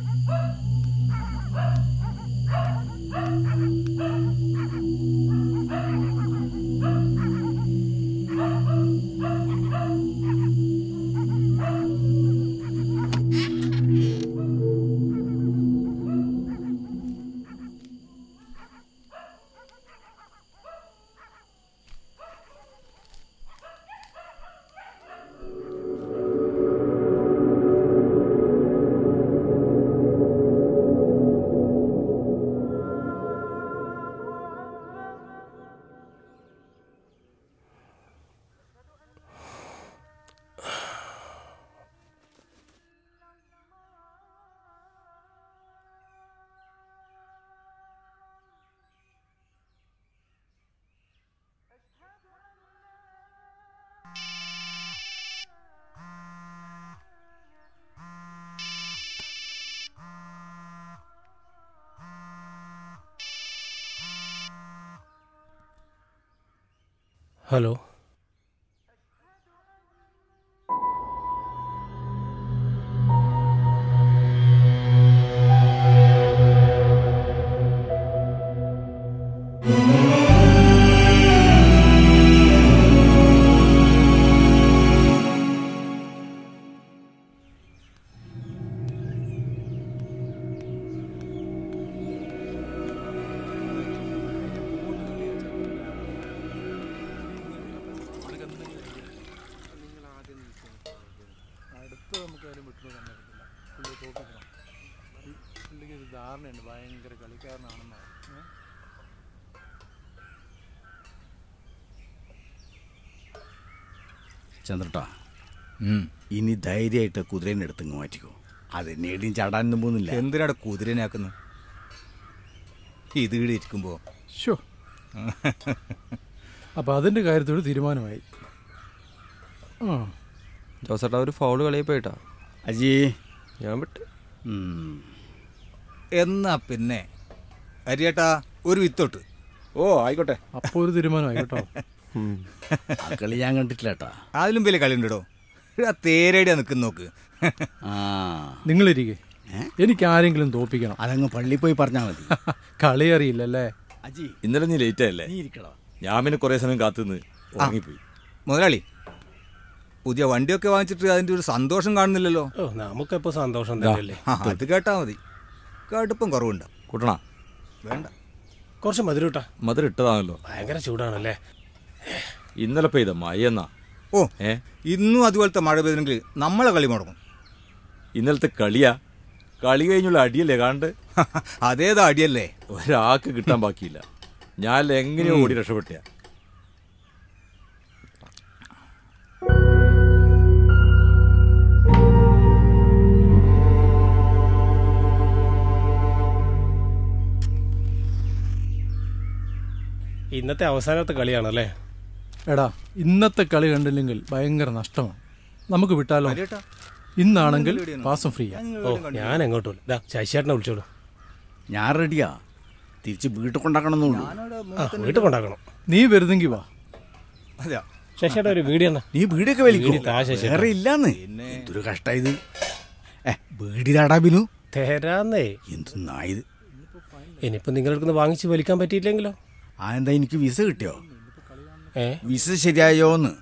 Hello അടുത്ത് നമുക്ക് ആരും വിട്ടു തന്നെ എടുക്കില്ല പുള്ളി തോപ്പിക്കണം പുള്ളിക്ക് ഒരു ധാരണയുണ്ട് ഭയങ്കര കളിക്കാരനാണെന്നാണ് ഏ? ചന്ദ്രട്ടാ ഇനി ധൈര്യമായിട്ട് കുതിരേനെ എടുത്തങ്ങ് മാറ്റിക്കോ അത് നേടിയും ചാടാനൊന്നും പോകുന്നില്ല എന്തിനാണ് കുതിരനാക്കുന്നത് ഇത് ഇവിടെ ഇരിക്കുമ്പോ ഷോ അപ്പോൾ അതിൻ്റെ കാര്യത്തോട് തീരുമാനമായി ആ ജോസേട്ടാ ഒരു ഫൗള് കളിയിൽ പോയിട്ടാ അജി ഞാൻ വിട്ട് എന്നാ പിന്നെ അരിയേട്ടാ ഒരു വിത്തോട്ട് ഓ ആയിക്കോട്ടെ അപ്പോൾ ഒരു തീരുമാനമായി കേട്ടോ ആ കളി ഞാൻ കണ്ടിട്ടില്ല കേട്ടാ അതിലും വലിയ കളി ഉണ്ടോ തേരടിയാ നിൽക്കുന്ന നോക്ക് ആ നിങ്ങളിരിക്കെ എനിക്ക് ആരെങ്കിലും തോപ്പിക്കണം അതങ്ങ് പള്ളി പോയി പറഞ്ഞാൽ മതി കളി അറിയില്ലല്ലേ അജി ഇന്നലെ നീ ലേറ്റ് ആയല്ലേ നീ ഇരിക്കടാ ഞാൻ പിന്നെ കുറെ സമയം കാത്തുനിന്ന് ഉറങ്ങിപ്പോയി മുതലാളി പുതിയ വണ്ടിയൊക്കെ വാങ്ങിച്ചിട്ട് അതിന്റെ ഒരു സന്തോഷം കാണുന്നില്ലല്ലോ ഓ നമുക്കിപ്പോൾ സന്തോഷം തന്നെയല്ലേ ആ, അത് കേട്ടാ മതി കടുപ്പം കുറവുണ്ട് കൂട്ടണ വേണ്ട കുറച്ച് മധുരം ഇട്ടാ മധുരം ഇട്ടതാണല്ലോ ഭയങ്കര ചൂടാണല്ലേ ഇന്നലെ പെയ്ത മയെന്നാ ഓ ഏ ഇന്നും അതുപോലത്തെ മഴ പെയ്തെങ്കിൽ നമ്മളെ കളി മുടങ്ങും ഇന്നലത്തെ കളിയാ കളി കഴിഞ്ഞുള്ള അടിയല്ലേ കാണ്ട് അതേതാ അടിയല്ലേ ഒരാൾക്ക് കിട്ടാൻ ബാക്കിയില്ല ഞാൻ എങ്ങനെയോ ഓടി രക്ഷപ്പെട്ട ഇന്നത്തെ അവസാനത്തെ കളിയാണല്ലേ എടാ ഇന്നത്തെ കളി കണ്ടില്ലെങ്കിൽ ഭയങ്കര നഷ്ടമാണ് നമുക്ക് വിട്ടാലോ ഇന്നാണെങ്കിൽ പാസം ഫ്രീ ഓ ഞാൻ എങ്ങോട്ടും ഇതാ ശശിയേട്ടനെ വിളിച്ചോളൂ ഞാൻ റെഡിയാ തിരിച്ച് വീട്ടിൽ കൊണ്ടാക്കണമെന്നുള്ളൂ ആ വീട്ടിൽ കൊണ്ടാക്കണം നീ വരുന്നെങ്കി വാ അതെയാ ശശിയേട്ടൻ ഒരു വീഡിയോ എന്നാ നീ വീടൊക്കെ വലിക്കും വീടി താ ശശിയേട്ടാ. വേറെ ഇല്ലാന്ന് എന്തൊരു കഷ്ടായത് ഏ വീടിലാടാ ബിനു തരാന്നേ എന്ത് നായത് ഇനിയിപ്പോൾ നിങ്ങളെടുക്കുന്ന വാങ്ങിച്ച് വലിക്കാൻ പറ്റിയില്ലെങ്കിലോ ആ എന്താ എനിക്ക് വിസ കിട്ടിയോ ഏ വിസ ശരിയായോന്ന്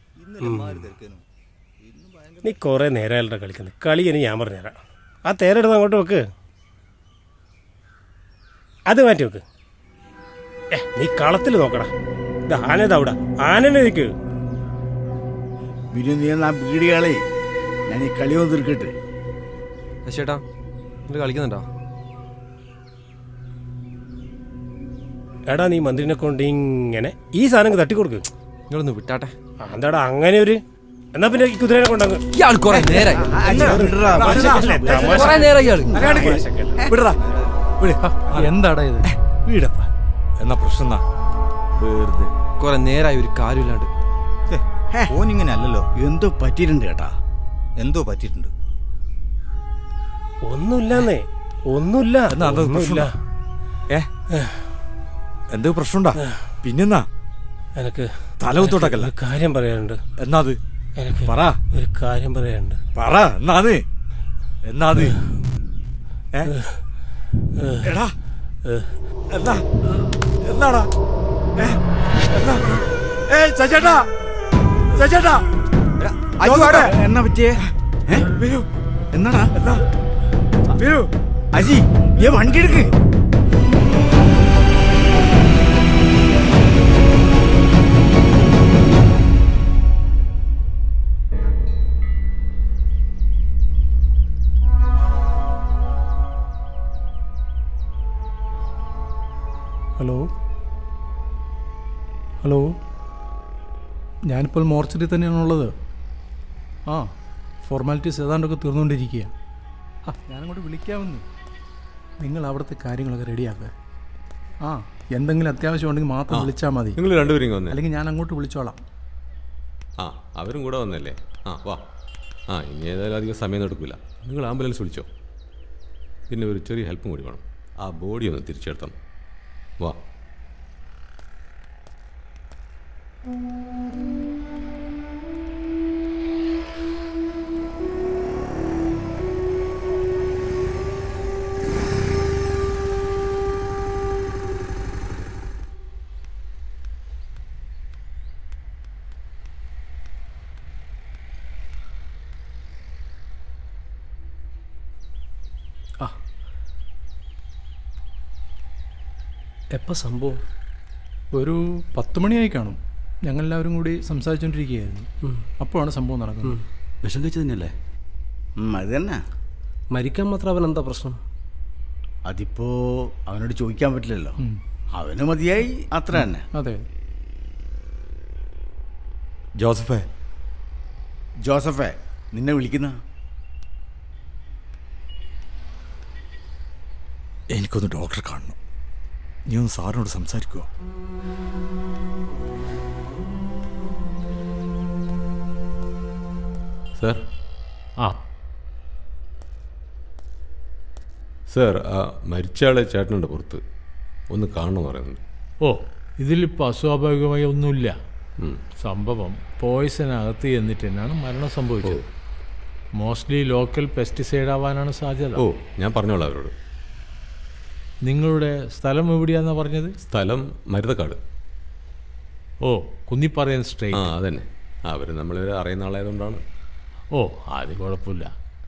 നീ കുറേ നേരമായിട്ടാ കളിക്കുന്നത് കളി ഇനി ഞാൻ പറഞ്ഞുതരാം ആ തേരെടുത്ത് അങ്ങോട്ട് വെക്ക് അത് മാറ്റി വെക്ക് ഏ നീ കളത്തിൽ നോക്കടാ ഇത് ആനതാ അവിടെ ആനനെ നിൽക്ക് ബിനു നീ എന്നാ വീടുകളെ ഞാൻ ഈ കളി ഒന്ന് തീർക്കട്ടെ ചേട്ടാ നിങ്ങൾ കളിക്കുന്നുണ്ടോ എടാ നീ മന്ത്രിനെ കൊണ്ട് ഇങ്ങനെ ഈ സാധനം തട്ടിക്കൊടുക്ക് നിങ്ങളൊന്ന് വിട്ടാട്ടെ എന്താടാ അങ്ങനെ ഒരു എന്നാ പിന്നെ ഈ കുതിരനെ കൊണ്ടങ്ങ് ഇയാൾ കുറെ നേരായി കുറെ നേരായി ഇയാള് വിടറാ എന്താടാ ഇത് വീടപ്പ എന്നാ പ്രശ്നം എന്നാ വെറുതെ കുറെ നേരായി ഒരു കാര്യമില്ലാണ്ട് ഓനിങ്ങനെ അല്ലല്ലോ എന്തോ പറ്റിയിട്ടുണ്ട് കേട്ടാ എന്തോ പറ്റിയിട്ടുണ്ട് ഒന്നുമില്ലെന്നേ ഒന്നുമില്ല എന്നാ അത് ഒന്നുമില്ല ഏ എന്തോ പ്രശ്നമുണ്ടാ പിന്നെന്നാ എനിക്ക് തല കുത്തോട്ടക്കല്ല ഒരു കാര്യം പറയാനുണ്ട് എന്നാ അത് എനിക്ക് പറ ഒരു കാര്യം പറയാനുണ്ട് പറ എന്നാ അത് എന്നാ അത് ഏ? എടാ എന്താ എന്താടാ ഏ? എന്താ ഏ സച്ചേട്ടാ സച്ചേട്ടാ അജി എന്നാ പറ്റിയേ ഏ? വീരു എന്നാടാ എന്താ വീരു അജി ഏ വണ്ടി എടുക്ക് ഹലോ ഹലോ ഞാനിപ്പോൾ മോർച്ചറി തന്നെയാണുള്ളത് ആ ഫോർമാലിറ്റീസ് ഏതാണ്ടൊക്കെ തീർന്നുകൊണ്ടിരിക്കുക ആ ഞാനങ്ങോട്ട് വിളിക്കാമെന്ന് നിങ്ങൾ അവിടുത്തെ കാര്യങ്ങളൊക്കെ റെഡിയാക്കുക ആ എന്തെങ്കിലും അത്യാവശ്യം ഉണ്ടെങ്കിൽ മാത്രം വിളിച്ചാൽ മതി നിങ്ങൾ രണ്ടുപേരും ഇങ്ങ് വന്നേ അല്ലെങ്കിൽ ഞാൻ അങ്ങോട്ട് വിളിച്ചോളാം ആ അവരും കൂടെ വന്നല്ലേ ആ വാ ആ ഇനി ഏതായാലും അധികം സമയം എടുക്കില്ല നിങ്ങൾ ആംബുലൻസ് വിളിച്ചോ പിന്നെ ഒരു ചെറിയ ഹെൽപ്പും കൂടി വേണം ആ ബോഡി ഒന്ന് തിരിച്ചെടുത്തണം വാ എപ്പോൾ സംഭവം ഒരു പത്ത് മണിയായി കാണും ഞങ്ങളെല്ലാവരും കൂടി സംസാരിച്ചുകൊണ്ടിരിക്കുകയായിരുന്നു അപ്പോഴാണ് സംഭവം നടക്കുന്നത് വിഷം കഴിച്ചു തന്നെയല്ലേ അത് തന്നെ മരിക്കാൻ മാത്രം അവൻ എന്താ പ്രശ്നം അതിപ്പോ അവനോട് ചോദിക്കാൻ പറ്റില്ലല്ലോ അവന് മതിയായി അത്ര തന്നെ അതെ ജോസഫേ ജോസഫേ നിന്നെ വിളിക്കുന്ന എനിക്കൊന്ന് ഡോക്ടറെ കാണണം നീ ഒന്ന് സാറിനോട് സംസാരിക്കുമോ സാർ ആ സാർ ആ മരിച്ച ആളെ ചേട്ടനുണ്ട് പുറത്ത് ഒന്ന് കാണണമെന്ന് പറയുന്നുണ്ട് ഓ ഇതിലിപ്പോൾ അസ്വാഭാവികമായി ഒന്നുമില്ല സംഭവം പോയിസൺ അകത്ത് ചെന്നിട്ട് തന്നെയാണ് മരണം സംഭവിച്ചത് മോസ്റ്റ്ലി ലോക്കൽ പെസ്റ്റിസൈഡ് ആവാനാണ് സാധ്യത ഓ ഞാൻ പറഞ്ഞോളാം അവരോട് നിങ്ങളുടെ സ്ഥലം എവിടെയാണെന്നാണ് പറഞ്ഞത് സ്ഥലം മരുതക്കാട് ഓ കുന്നിപ്പറയൻ ആ സ്ട്രേറ്റ് അതന്നെ അവർ നമ്മളിവരെ അറിയുന്ന ആളായതുകൊണ്ടാണ് ഓ അത് കുഴപ്പമില്ല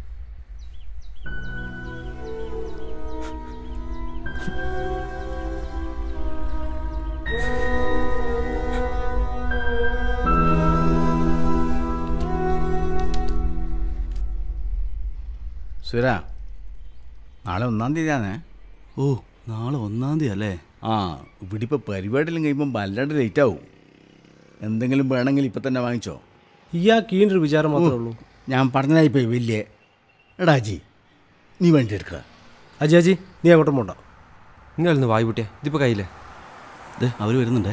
സുര നാളെ ഒന്നാം തീയതിയാണേ ഓ നാളെ ഒന്നാം തീയതി അല്ലേ ആ ഇവിടെ ഇപ്പോൾ പരിപാടിയെല്ലാം കഴിയുമ്പോൾ വല്ലാണ്ട് ലേറ്റ് ആവും എന്തെങ്കിലും വേണമെങ്കിൽ ഇപ്പം തന്നെ വാങ്ങിച്ചോ ഇയാൾക്ക് ഈ ഒരു വിചാരം മാത്രമേ ഉള്ളൂ ഞാൻ പറഞ്ഞതായിപ്പോയി വലിയ എടാ അജി നീ വണ്ടി എടുക്കുക അജി അജി നീ അങ്ങോട്ടും പോണ്ട നിങ്ങളൊന്ന് വായി പൊട്ടിയ ഇതിപ്പോൾ കയ്യില്ലേ ദേ അവർ വരുന്നുണ്ടേ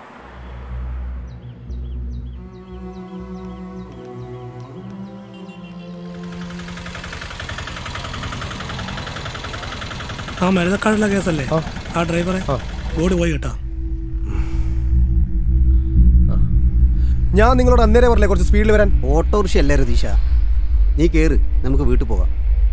ആ മരുന്നക്കാടുള്ള കേസല്ലേ ആ ഡ്രൈവറെ ഓടി പോയി കേട്ടാ ഞാൻ നിങ്ങളോട് അന്നേരം പറഞ്ഞില്ലേ കുറച്ച് സ്പീഡിൽ വരാൻ ഓട്ടോറിക്ഷ അല്ലേ രതീഷ നീ കേറ് നമുക്ക് വീട്ടിൽ പോകാം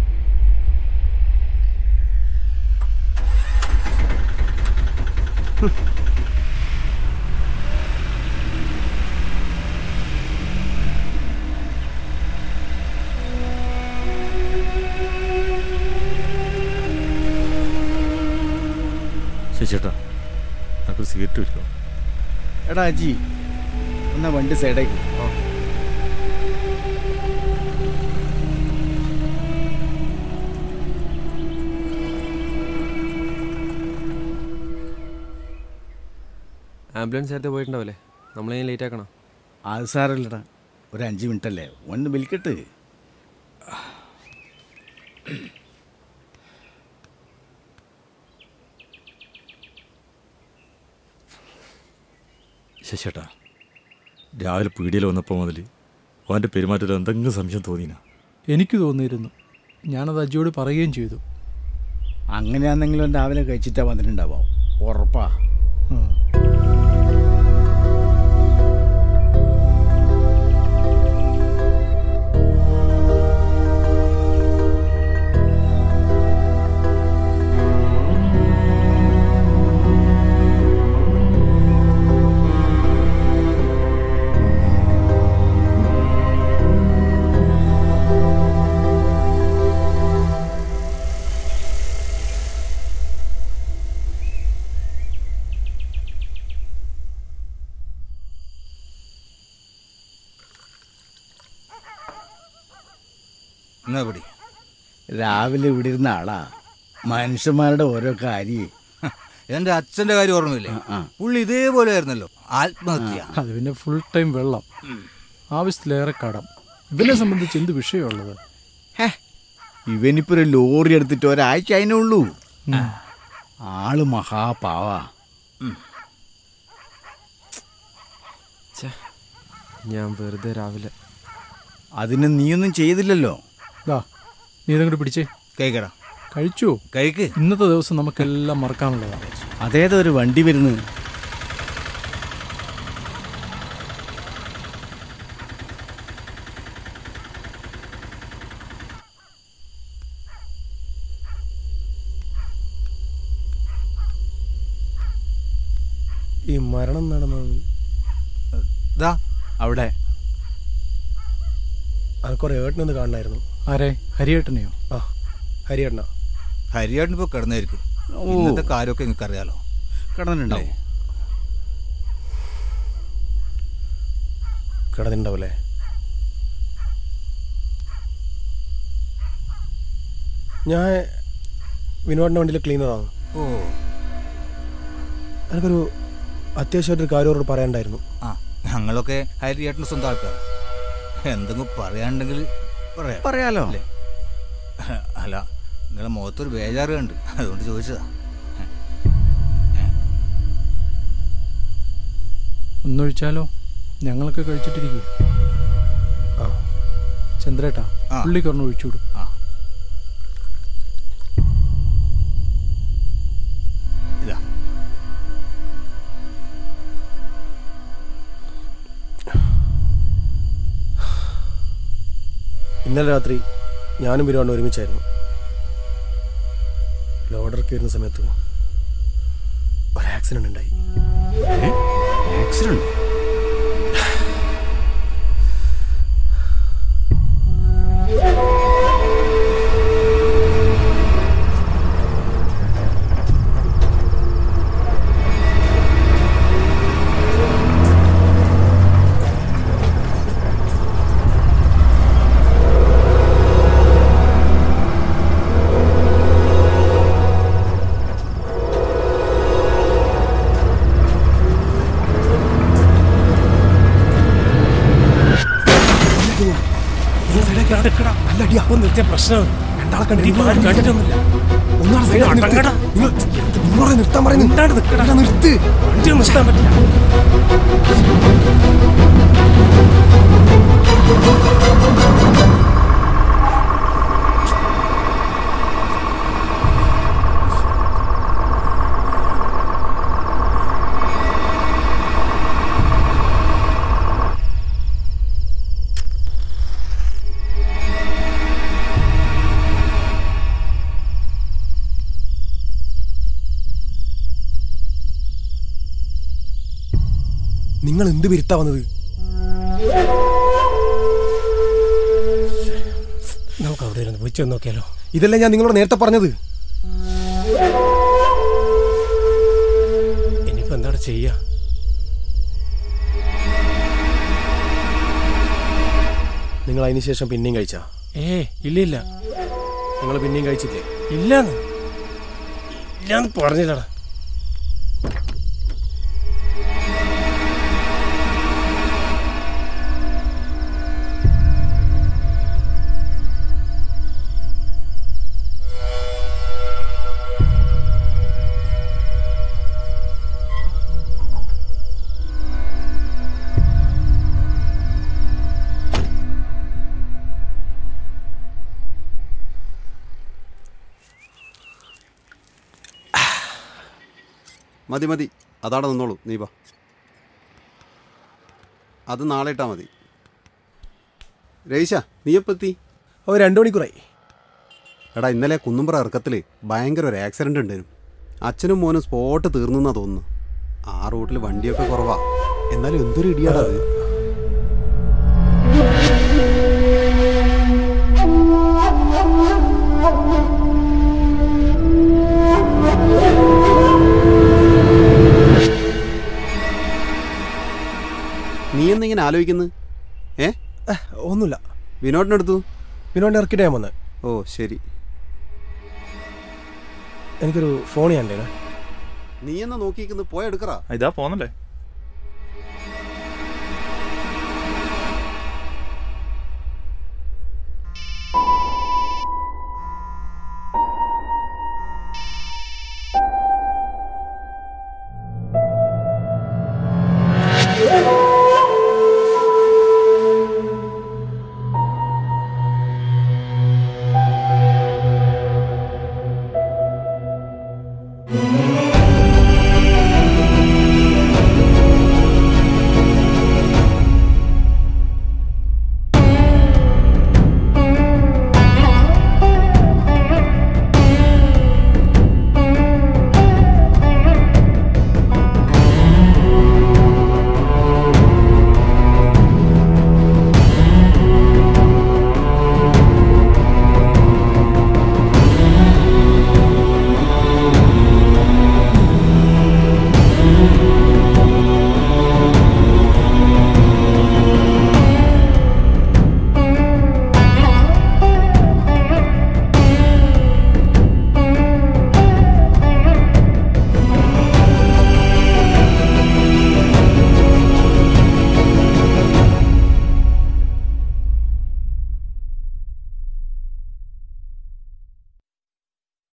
ശശിയേട്ടാ നമുക്ക് സിഗരറ്റ് വെച്ചോ എടാ അജി എന്നാ വണ്ടി സൈഡാക്കി ആംബുലൻസ് നേരത്തെ പോയിട്ടുണ്ടാവില്ലേ നമ്മളെ ലേറ്റ് ആക്കണം അത് സാരമില്ലടാ ഒരു അഞ്ച് മിനിറ്റ് അല്ലേ ഒന്ന് വിളിക്കട്ട് ശശിയേട്ടാ രാവിലെ പീടിയിൽ വന്നപ്പോൾ മുതൽ അവൻ്റെ പെരുമാറ്റത്തിൽ എന്തെങ്കിലും സംശയം തോന്നിനാ എനിക്ക് തോന്നിയിരുന്നു ഞാനത് അജിയോട് പറയുകയും ചെയ്തു അങ്ങനെയാണെങ്കിലും രാവിലെ കഴിച്ചിട്ടാ വന്നിട്ടുണ്ടാവാം ഉറപ്പാ ഉം. എന്നാ പിടി രാവിലെ ഇവിടെ ഇരുന്ന ആളാ മനുഷ്യന്മാരുടെ ഓരോ കാര്യം എന്റെ അച്ഛന്റെ കാര്യം ഓർമ്മയില്ലേ പുള്ളി ഇതേപോലെ ആയിരുന്നല്ലോ ആത്മഹത്യ അത് പിന്നെ ഫുൾ ടൈം വെള്ളം ആവശ്യത്തിലേറെ കടം ഇവനെ സംബന്ധിച്ച് എന്ത് വിഷയമുള്ളത് ഇവനിപ്പോ ഒരു ലോറി എടുത്തിട്ട് ഒരാഴ്ച അതിനേ ഉള്ളൂ ആള് മഹാപാവാ ഞാൻ വെറുതെ രാവിലെ അതിന് നീയൊന്നും ചെയ്തില്ലല്ലോ ദാ നീ ഇതങ്ങോട്ട് പിടിച്ചേ കഴിക്കടാ കഴിച്ചു കഴിക്ക് ഇന്നത്തെ ദിവസം നമുക്കെല്ലാം മറക്കാനുള്ളതാണ് അതേതോ ഒരു വണ്ടി വരുന്നത് ഈ മരണം നടന്നത് ദാ അവിടെ അനക്കൊരു ഏട്ടനൊന്ന് കാണണമായിരുന്നു ആരെ ഹരിയേട്ടനെയോ ആ ഹരിയേട്ടനാ ഹരിയാട്ടിന് ഇപ്പൊ കിടന്നായിരിക്കും ഇന്നത്തെ കാര്യമൊക്കെ നിങ്ങൾക്ക് അറിയാലോ കിടന്നിട്ടുണ്ടാവും കിടന്നിട്ടുണ്ടാവല്ലേ ഞാൻ വിനോദിൻ്റെ വണ്ടിയിൽ ക്ലീനറാണ് ഓ എനിക്കൊരു അത്യാവശ്യമായിട്ടൊരു കാര്യം അവരോട് പറയാണ്ടായിരുന്നു ആ ഞങ്ങളൊക്കെ ഹരിയേട്ടന് സ്വന്തം ആൾക്കാർ എന്തെങ്കിലും പറയാനുണ്ടെങ്കിൽ പറയാം പറയാലോ. അല്ലേ? അല്ല നിങ്ങളെ മുഖത്തൊരു ബേജാറ് കണ്ട് അതുകൊണ്ട് ചോദിച്ചതാ ഒന്നൊഴിച്ചാലോ ഞങ്ങളൊക്കെ കഴിച്ചിട്ടിരിക്കും ആ ചന്ദ്രേട്ടാ ആ. പുള്ളിക്കൊരെണ്ണം ഒഴിച്ചുവിടും ആ ഇതാ ഇന്നലെ രാത്രി ഞാനും വിനോദിനും ഒരുമിച്ചായിരുന്നു ലോഡർക്ക് വരുന്ന സമയത്ത് ഒരു ആക്സിഡന്റ് ഉണ്ടായി ആക്സിഡന്റ് നല്ല അടി അപ്പം നിർത്തിയ പ്രശ്നമാണ് രണ്ടാളെ കണ്ടിട്ട് കണ്ടിട്ടൊന്നുമില്ല ഒന്നാണ് സൈഡ് അടങ്ങടാ നിങ്ങൾ നിങ്ങളോട് നിർത്താൻ പറയുന്നു നിന്നാണ്ട് നിൽക്കടാ നിർത്ത് വണ്ടി നിർത്താൻ പറ്റില്ല നിങ്ങൾ എന്ത് വിരുത്താ വന്നത് നമുക്ക് അവിടെ ഇരുന്ന് വിളിച്ചു നോക്കിയാലോ ഇതല്ലേ ഞാൻ നിങ്ങളോട് നേരത്തെ പറഞ്ഞത് ഇനിയിപ്പോ എന്താണ് ചെയ്യാ നിങ്ങൾ അതിന് ശേഷം പിന്നെയും കഴിച്ചാ ഏ ഇല്ല ഇല്ല നിങ്ങൾ പിന്നെയും കഴിച്ചില്ലേ ഇല്ലാന്ന് ഇല്ലാന്ന് പറഞ്ഞില്ലടാ മതി മതി അതവിടെ നിന്നോളൂ നീ വാ അത് നാളെ ഇട്ടാ മതി രവീശ നീ എപ്പോൾ എത്തി ഓ രണ്ടു മണിക്കൂറായി എടാ ഇന്നലെ കുന്നുംപുറ ഇറക്കത്തിൽ ഭയങ്കര ഒരു ആക്സിഡന്റ് ഉണ്ടായിരുന്നു അച്ഛനും മോനും സ്പോട്ട് തീർന്നെന്നാ തോന്നുന്നു ആ റൂട്ടിൽ വണ്ടിയൊക്കെ കുറവാ എന്നാലും എന്തൊരു ഇടിയാടാ അത് നീ എന്നിങ്ങനെ ആലോചിക്കുന്നത് ഏ ഒന്നുമില്ല വിനോദിനെടുത്തു പിന്നെ വണ്ടി ഇറക്കിയിട്ട് ഞാൻ വന്നത് ഓ ശരി എനിക്കൊരു ഫോൺ ചെയ്യാണ്ടേ നീ എന്നാ നോക്കിയിരിക്കുന്നു പോയ എടുക്കറാ ഇതാ പോന്നല്ലേ ആ